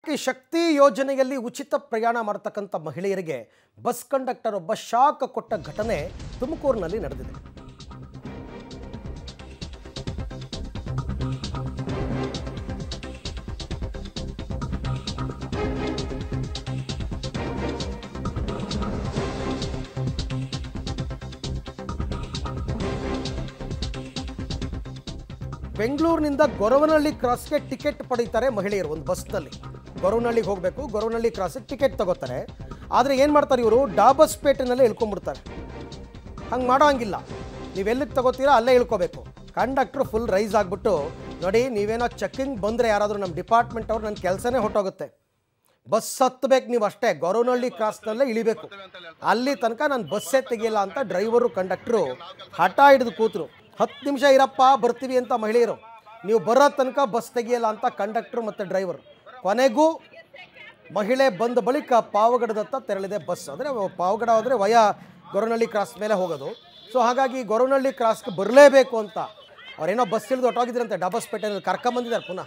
ಈ ಶಕ್ತಿ ಯೋಜನೆಯಲ್ಲಿ ಉಚಿತ ಪ್ರಯಾಣ ಮಾಡತಕ್ಕಂಥ ಮಹಿಳೆಯರಿಗೆ ಬಸ್ ಕಂಡಕ್ಟರ್ ಒಬ್ಬ ಶಾಕ್ ಕೊಟ್ಟ ಘಟನೆ ತುಮಕೂರಿನಲ್ಲಿ ನಡೆದಿದೆ ಬೆಂಗಳೂರಿನಿಂದ ಗೊರವನಹಳ್ಳಿ ಕ್ರಾಸ್ಗೆ ಟಿಕೆಟ್ ಪಡೀತಾರೆ ಮಹಿಳೆಯರು ಒಂದು ಬಸ್ನಲ್ಲಿ ಗೊರವನಹಳ್ಳಿಗೆ ಹೋಗಬೇಕು ಗೊರವನಹಳ್ಳಿ ಕ್ರಾಸಿಗೆ ಟಿಕೆಟ್ ತಗೋತಾರೆ ಆದರೆ ಏನು ಮಾಡ್ತಾರೆ ಇವರು ಡಾಬಸ್ಪೇಟೆನಲ್ಲೇ ಇಳ್ಕೊಂಡ್ಬಿಡ್ತಾರೆ ಹಂಗೆ ಮಾಡೋ ಹಂಗಿಲ್ಲ ನೀವೆಲ್ಲಿಗೆ ತಗೋತೀರಾ ಅಲ್ಲೇ ಇಳ್ಕೋಬೇಕು ಕಂಡಕ್ಟ್ರು ಫುಲ್ ರೈಸ್ ಆಗಿಬಿಟ್ಟು ನೋಡಿ ನೀವೇನೋ ಚೆಕ್ಕಿಂಗ್ ಬಂದರೆ ಯಾರಾದರೂ ನಮ್ಮ ಡಿಪಾರ್ಟ್ಮೆಂಟ್ ಅವ್ರು ನನ್ನ ಕೆಲಸನೇ ಹೊಟ್ಟೋಗುತ್ತೆ ಬಸ್ ಹತ್ತಬೇಕು ನೀವು ಅಷ್ಟೇ ಗೊರವನಹಳ್ಳಿ ಕ್ರಾಸ್ನಲ್ಲೇ ಇಳಿಬೇಕು ಅಲ್ಲಿ ತನಕ ನಾನು ಬಸ್ಸೇ ತೆಗಿಯಲ್ಲ ಅಂತ ಡ್ರೈವರು ಕಂಡಕ್ಟ್ರು ಹಠ ಹಿಡಿದು ಕೂತರು ಹತ್ತು ನಿಮಿಷ ಇರಪ್ಪ ಬರ್ತೀವಿ ಅಂತ ಮಹಿಳೆಯರು ನೀವು ಬರೋ ತನಕ ಬಸ್ ತೆಗಿಯಲ್ಲ ಅಂತ ಕಂಡಕ್ಟ್ರು ಮತ್ತು ಡ್ರೈವರ್ ಕೊನೆಗೂ ಮಹಿಳೆ ಬಂದ ಬಳಿಕ ಪಾವಗಡದತ್ತ ತೆರಳಿದೆ ಬಸ್ ಅಂದರೆ ಪಾವಗಡ ಹೋದರೆ ವಯ ಗೊರವನಹಳ್ಳಿ ಕ್ರಾಸ್ ಮೇಲೆ ಹೋಗೋದು ಸೊ ಹಾಗಾಗಿ ಗೊರವನಹಳ್ಳಿ ಕ್ರಾಸ್ಗೆ ಬರಲೇಬೇಕು ಅಂತ ಅವ್ರೇನೋ ಬಸ್ ಇಳಿದು ಹೊಟ್ಟೋಗಿದ್ರಂತೆ ಡಬಸ್ಪೇಟೆನಲ್ಲಿ ಕರ್ಕೊಂಬಂದಿದ್ದಾರೆ ಪುನಃ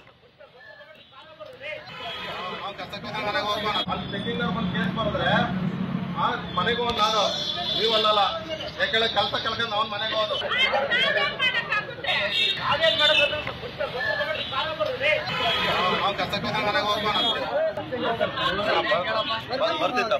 ಅಲ್ಲಿ ಚೆಕಿಂಗ್ ಬಂದು ಕೇಸ್ ಮಾಡಿದ್ರೆ ಆ ಮನೆಗೆ ಹೋದ್ ನಾನು ನೀವಲ್ಲಲ್ಲ ಯಾಕೆಂದ್ರೆ ಕೆಲಸ ಕಳ್ಕೊಂಡು ಅವ್ನ ಮನೆಗೆ ಹೋದು ಅವ್ನ್ ಕೆಲ್ಸಕ್ಕೆ ಹೋದ ಮನೆಗೆ ಹೋಗ್ಬೋಣ ಬರ್ತಿದ್ದ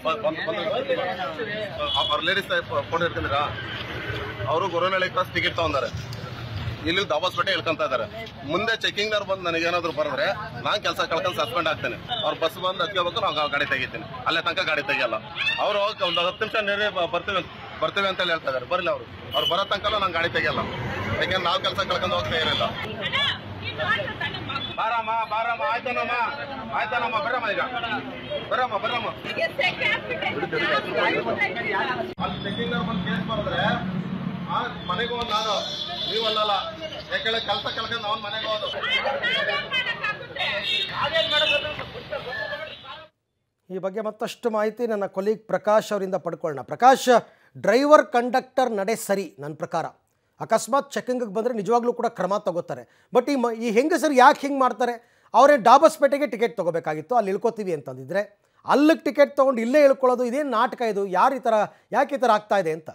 ಅವ್ರ ಲೇಡೀಸ್ ಫೋನ್ ಇರ್ತಿದ್ರ ಅವರು ಗೊರವನಹಳ್ಳಿ ಕ್ರಾಸ್ ಟಿಕೆಟ್ ತಗೊಂಡಾರೆ ಇಲ್ಲಿ ದಾಬಾಸ್ಪೇಟೆ ಇಳ್ಕೊಂತ ಇದಾರೆ ಮುಂದೆ ಚೆಕಿಂಗ್ ನವ್ರು ಬಂದು ನನಗೆ ಏನಾದ್ರು ಬರೆದ್ರೆ ನಾನ್ ಕೆಲಸ ಕಳ್ಕೊಂಡು ಸಸ್ಪೆಂಡ್ ಆಗ್ತೇನೆ ಅವ್ರ ಬಸ್ ಬಂದು ಹತ್ಕೋಬೇಕು ನಾವು ಗಾಡಿ ತೆಗಿತೀನಿ ಅಲ್ಲೇ ತನಕ ಗಾಡಿ ತೆಗಿಯಲ್ಲ ಅವರು ಒಂದು ಹತ್ತು ನಿಮಿಷ ನೀರೇ ಬರ್ತೀವಿ ಅಂತ ಬರ್ತೀವಿ ಅಂತ ಹೇಳ್ತಾ ಇದಾರೆ ಬರಲಿ ಅವರು ಅವ್ರು ಬರೋ ತನಕ ನಾನು ಗಾಡಿ ತೆಗಿಯಲ್ಲ ಯಾಕೆಂದ್ರೆ ನಾವು ಕೆಲಸ ಕಳ್ಕೊಂಡು ಹೋಗ್ತಾ ಇರಲಿಲ್ಲ ಬಾರಮ್ಮ ಬಾರಮ್ಮ ಆಯ್ತಾನಮ್ಮ ಆಯ್ತಾನಮ್ಮ ಬರಮ್ಮ ಈಗ ಬರಮ್ಮ ಬರಮ್ಮ ಅಲ್ಲಿ ಚೆಕಿಂಗ್ ಬಂದು ಕೇಸ್ ಮಾಡಿದ್ರೆ ಆ ಮನೆಗೆ ಹೋದ್ ನಾನು ನೀವಲ್ಲಲ್ಲ ಯಾಕೆಂದ್ರೆ ಕೆಲಸ ಕಳ್ಕೊಂಡು ಅವ್ನ ಮನೆಗೆ ಹೋದು ಈ ಬಗ್ಗೆ ಮತ್ತಷ್ಟು ಮಾಹಿತಿ ನನ್ನ ಕೊಲೀಗ್ ಪ್ರಕಾಶ್ ಅವರಿಂದ ಪಡ್ಕೊಳ್ಳೋಣ ಪ್ರಕಾಶ್ ಡ್ರೈವರ್ ಕಂಡಕ್ಟರ್ ನಡೆ ಸರಿ ನನ್ನ ಪ್ರಕಾರ ಅಕಸ್ಮಾತ್ ಚೆಕಿಂಗಿಗೆ ಬಂದರೆ ನಿಜವಾಗ್ಲೂ ಕೂಡ ಕ್ರಮ ತಗೋತಾರೆ ಬಟ್ ಈ ಮ ಈ ಹೆಂಗಸರು ಯಾಕೆ ಹಿಂಗೆ ಮಾಡ್ತಾರೆ ಅವರೇ ಡಾಬಸ್ಪೇಟೆಗೆ ಟಿಕೆಟ್ ತೊಗೋಬೇಕಾಗಿತ್ತು ಅಲ್ಲಿ ಇಳ್ಕೊತೀವಿ ಅಂತಂದಿದ್ರೆ ಅಲ್ಲಿಗೆ ಟಿಕೆಟ್ ತೊಗೊಂಡು ಇಲ್ಲೇ ಇಳ್ಕೊಳ್ಳೋದು ಇದೇನು ನಾಟಕ ಇದು ಯಾರು ಈ ಥರ ಯಾಕೆ ಈ ಥರ ಆಗ್ತಾ ಇದೆ ಅಂತ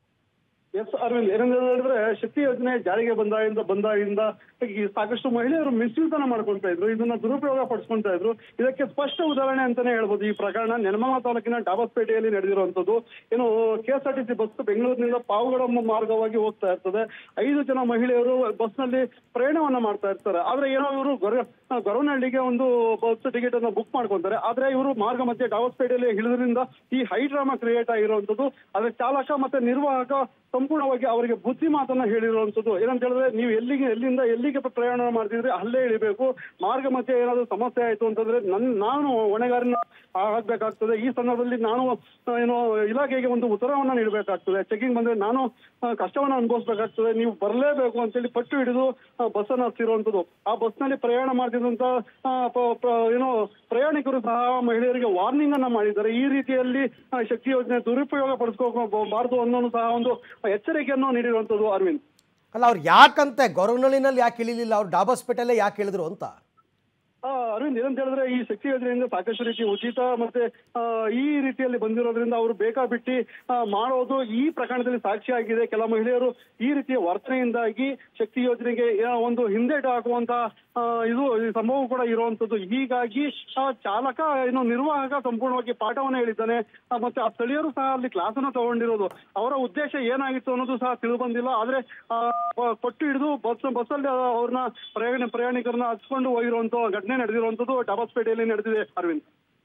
ಎಸ್ ಅರವಿಂದ್ ಏನಂತ ಹೇಳಿದ್ರೆ ಶಕ್ತಿ ಯೋಜನೆ ಜಾರಿಗೆ ಬಂದಾಗಿಂದ ಬಂದಾಗಿಂದ ಈ ಸಾಕಷ್ಟು ಮಹಿಳೆಯರು ಮಿಸ್ಯೂಸ್ ಅನ್ನ ಮಾಡ್ಕೊಂತಾ ಇದ್ರು ಇದನ್ನ ದುರುಪಯೋಗ ಪಡಿಸ್ಕೊಂತಾ ಇದ್ರು ಇದಕ್ಕೆ ಸ್ಪಷ್ಟ ಉದಾಹರಣೆ ಅಂತಾನೆ ಹೇಳ್ಬೋದು ಈ ಪ್ರಕರಣ ನೆಲಮಂಗಲ ತಾಲೂಕಿನ ಡಾಬಸ್ಪೇಟೆಯಲ್ಲಿ ನಡೆದಿರುವಂತದ್ದು ಏನು K S R T C bus ಬೆಂಗಳೂರಿನಿಂದ ಪಾವಗಡ ಮಾರ್ಗವಾಗಿ ಹೋಗ್ತಾ ಇರ್ತದೆ ಐದು ಜನ ಮಹಿಳೆಯರು ಬಸ್ ನಲ್ಲಿ ಪ್ರಯಾಣವನ್ನ ಮಾಡ್ತಾ ಇರ್ತಾರೆ ಆದ್ರೆ ಏನೋ ಇವರು ಗೊರ ಗೊರವನಹಳ್ಳಿಗೆ ಒಂದು ಬಸ್ ಟಿಕೆಟ್ ಅನ್ನ ಬುಕ್ ಮಾಡ್ಕೊಂತಾರೆ ಆದ್ರೆ ಇವರು ಮಾರ್ಗ ಮಧ್ಯೆ ಡಾಬಸ್ಪೇಟೆಯಲ್ಲಿ ಇಳಿದ್ರಿಂದ ಈ ಹೈ ಡ್ರಾಮಾ ಕ್ರಿಯೇಟ್ ಆಗಿರುವಂತದ್ದು ಅದ್ರ ಚಾಲಕ ಮತ್ತೆ ನಿರ್ವಾಹಕ ಸಂಪೂರ್ಣವಾಗಿ ಅವರಿಗೆ ಬುದ್ಧಿ ಮಾತನ್ನ ಹೇಳಿರುವಂತದ್ದು ಏನಂತ ಹೇಳಿದ್ರೆ ನೀವು ಎಲ್ಲಿಗೆ ಎಲ್ಲಿಂದ ಎಲ್ಲಿಗೆ ಪ್ರಯಾಣ ಮಾಡ್ತಿದ್ರೆ ಅಲ್ಲೇ ಇಳಿಬೇಕು ಮಾರ್ಗ ಮಧ್ಯೆ ಏನಾದ್ರು ಸಮಸ್ಯೆ ಆಯ್ತು ಅಂತಂದ್ರೆ ನನ್ ನಾನು ಹೊಣೆಗಾರನ ಆಗ್ಬೇಕಾಗ್ತದೆ ಈ ಸಂದರ್ಭದಲ್ಲಿ ನಾನು ಆ, ಏನು ಇಲಾಖೆಗೆ ಒಂದು ಉತ್ತರವನ್ನ ನೀಡಬೇಕಾಗ್ತದೆ ಚೆಕಿಂಗ್ ಬಂದ್ರೆ ನಾನು ಆ, ಕಷ್ಟವನ್ನ ಅನುಭವಿಸ್ಬೇಕಾಗ್ತದೆ ನೀವು ಬರಲೇಬೇಕು ಅಂತೇಳಿ ಪಟ್ಟು ಹಿಡಿದು ಬಸ್ ಅನ್ನ ಹತ್ತಿರುವಂತದ್ದು ಆ ಬಸ್ ನಲ್ಲಿ ಪ್ರಯಾಣ ಮಾಡ್ತಿದ್ದಂತ ಆ, ಪ- ಪ- ಏನು ಪ್ರಯಾಣಿಕರು ಸಹ ಮಹಿಳೆಯರಿಗೆ ವಾರ್ನಿಂಗ್ ಅನ್ನ ಮಾಡಿದ್ದಾರೆ ಈ ರೀತಿಯಲ್ಲಿ ಆ, ಶಕ್ತಿ ಯೋಜನೆ ದುರುಪಯೋಗ ಪಡಿಸ್ಕೋಬಾರದು ಅನ್ನೋನು ಸಹ ಒಂದು ಎಚ್ಚರಿಕೆಯನ್ನು ನೀಡಿರುವಂತದ್ದು ಅರವಿಂದ್ ಅಲ್ಲ ಅವ್ರು ಯಾಕಂತೆ ಗೊರವನಹಳ್ಳಿನಲ್ಲಿ ಯಾಕೆ ಇಳಿಲಿಲ್ಲ ಅವ್ರು ಡಾಬಸ್ಪೇಟೆಲ್ಲೇ ಯಾಕೆ ಇಳಿದ್ರು ಅಂತ ಆ, ಅರವಿಂದ್ ಏನಂತ ಹೇಳಿದ್ರೆ ಈ ಶಕ್ತಿ ಯೋಜನೆಯಿಂದ ಸಾಕಷ್ಟು ರೀತಿ ಉಚಿತ ಮತ್ತೆ ಆ, ಈ ರೀತಿಯಲ್ಲಿ ಬಂದಿರೋದ್ರಿಂದ ಅವರು ಬೇಕಾಬಿಟ್ಟಿ ಆ, ಮಾಡೋದು ಈ ಪ್ರಕರಣದಲ್ಲಿ ಸಾಕ್ಷಿಯಾಗಿದೆ ಕೆಲ ಮಹಿಳೆಯರು ಈ ರೀತಿಯ ವರ್ತನೆಯಿಂದಾಗಿ ಶಕ್ತಿ ಯೋಜನೆಗೆ ಆ, ಒಂದು ಹಿಂದೇಟು ಹಾಕುವಂತ ಆ, ಇದು ಈ ಸಂಭವ ಕೂಡ ಇರುವಂತದ್ದು ಹೀಗಾಗಿ ಆ, ಚಾಲಕ ಏನು ನಿರ್ವಾಹಕ ಸಂಪೂರ್ಣವಾಗಿ ಪಾಠವನ್ನ ಹೇಳಿದ್ದಾನೆ ಆ, ಮತ್ತೆ ಆ ಸ್ಥಳೀಯರು ಸಹ ಅಲ್ಲಿ ಕ್ಲಾಸ್ ಅನ್ನ ತಗೊಂಡಿರೋದು ಅವರ ಉದ್ದೇಶ ಏನಾಗಿತ್ತು ಅನ್ನೋದು ಸಹ ತಿಳಿದು ಬಂದಿಲ್ಲ ಆದ್ರೆ ಆ, ಪ- ಪಟ್ಟು ಹಿಡಿದು ಬಸ್ ಬಸ್ಸಲ್ಲಿ ಅವ್ರನ್ನ ಪ್ರಯಾಣ ಪ್ರಯಾಣಿಕರನ್ನ ಹಚ್ಕೊಂಡು ಹೋಗಿರುವಂತ ಘಟನೆ ನಡೆದಿರುವಂತದ್ದು ಡಾಬಸ್ಪೇಟೆಯಲ್ಲಿ ನಡೆದಿದೆ Arvind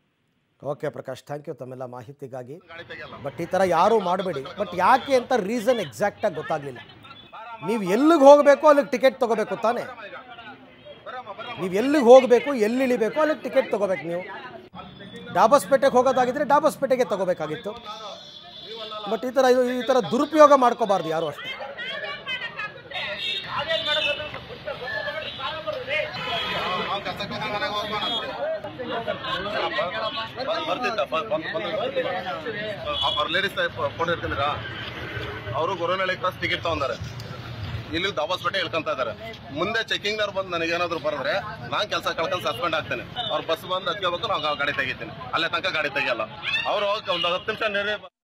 okay Prakash thank you ತಮ್ಮೆಲ್ಲ ಮಾಹಿತಿಗಾಗಿ ಗಾಡಿ ತೆಗಿಯಲ್ಲ ಬಟ್ ಈ ಥರ ಯಾರೂ ಮಾಡಬೇಡಿ ಬಟ್ ಯಾಕೆ ಅಂತ ರೀಸನ್ ಎಕ್ಸಾಕ್ಟಾಗಿ ಗೊತ್ತಾಗಲಿಲ್ಲ ನೀವು ಎಲ್ಲಿಗೆ ಹೋಗಬೇಕು ಅಲ್ಲಿಗೆ ಟಿಕೆಟ್ ತೊಗೋಬೇಕು ತಾನೇ ನೀವು ಎಲ್ಲಿಗೆ ಹೋಗಬೇಕು ಎಲ್ಲಿ ಇಳಿಬೇಕು ಅಲ್ಲಿಗೆ ಟಿಕೆಟ್ ತೊಗೋಬೇಕು ನೀವು ಡಾಬಸ್ಪೇಟೆಗೆ ಹೋಗೋದಾಗಿದ್ರೆ ಡಾಬಸ್ಪೇಟೆಗೆ ತೊಗೋಬೇಕಾಗಿತ್ತು ಬಟ್ ಈ ಥರ ಇದು ಈ ಥರ ದುರುಪಯೋಗ ಮಾಡ್ಕೋಬಾರ್ದು ಯಾರು ಅಷ್ಟೇ ಅವ್ನ್ ಕೆಲ್ಸಕ್ಕೆ ಹೋದ ಮನೆಗೆ ಹೋಗ್ಬೋಣ ಬರ್ತಿದ್ದ ಅವ್ರ ಲೇಡೀಸ್ ಫೋನ್ ಇರ್ತಿದ್ರ ಅವರು ಗೊರವನಹಳ್ಳಿ ಕ್ರಾಸ್ ಟಿಕೆಟ್ ತಗೊಂಡಾರೆ ಇಲ್ಲಿ ದಾಬಾಸ್ಪೇಟೆ ಇಳ್ಕೊಂತ ಇದಾರೆ ಮುಂದೆ ಚೆಕಿಂಗ್ ನವ್ರು ಬಂದು ನನಗೇನಾದ್ರು ಬರೆದ್ರೆ ನಾನ್ ಕೆಲಸ ಕಳ್ಕೊಂಡು ಸಸ್ಪೆಂಡ್ ಆಗ್ತೇನೆ ಅವ್ರ ಬಸ್ ಬಂದು ಹತ್ಕೋಬೇಕು ನಾವು ಗಾಡಿ ತೆಗಿತೀನಿ ಅಲ್ಲೇ ತನಕ ಗಾಡಿ ತೆಗಿಯಲ್ಲ ಅವ್ರು ಒಂದು ಹತ್ತು ನಿಮಿಷ